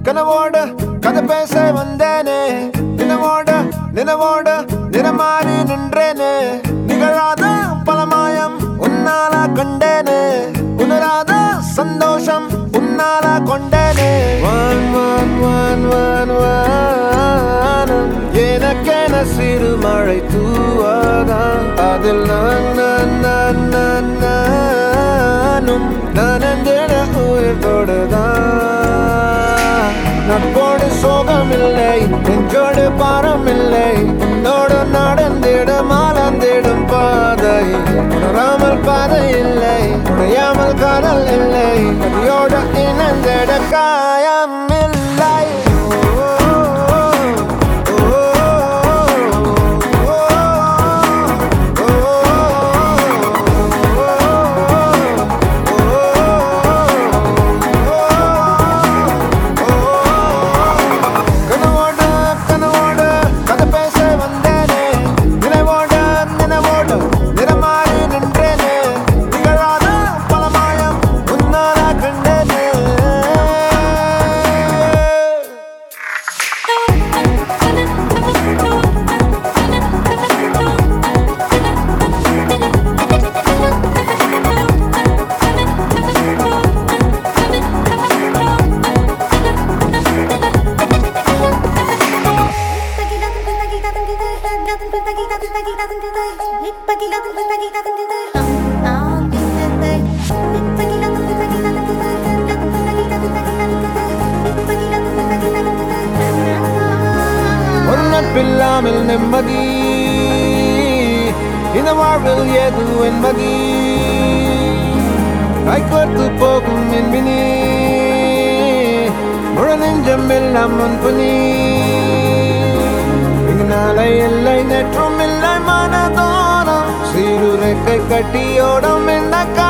கனவோட கதை பேச வந்தேனே நினைவோட நினைவோட நிறமாறி நின்றேனே நிகழாத பலமாயம் உன்னால கண்டேனே உணராத சந்தோஷம் உன்னால கொண்டேனே வான் வான் வான் வான் வானம் எனக்கென சிறு மழை தூவாதா அதில் நான் நான் நான் நான் நானும் நனந்திட உயிர் தொடுதான் நட்போடு சோகமில்லை நெஞ்சோடு பாரமில்லை உன்னோடு நடந்திட மாலந்திடும் பாதை உணராமல் பாதை இல்லை உடையாமல் காதல் இல்லை நதியோடு இணைந்திட காயம் இல்லை கனவோடு கனவோடு கதை பேச வந்தேனே நினைவோடு நினைவோடு நிறமாறி நின்றேனே நிகழாத பலமாயம் உன்னால கண்டேனே ஒரு நட்பில்லாமல் நிம்மதி இந்த வாழ்வில் ஏது என்பதி கைகோர்த்து போகும் என்பினி முழு நெஞ்சம் எல்லாம் முன்புனி இங்கு நாளை இல்லை நேற்றும் இல்லை மனதோரம் சீருரைக்கை கட்டியோடும் இந்த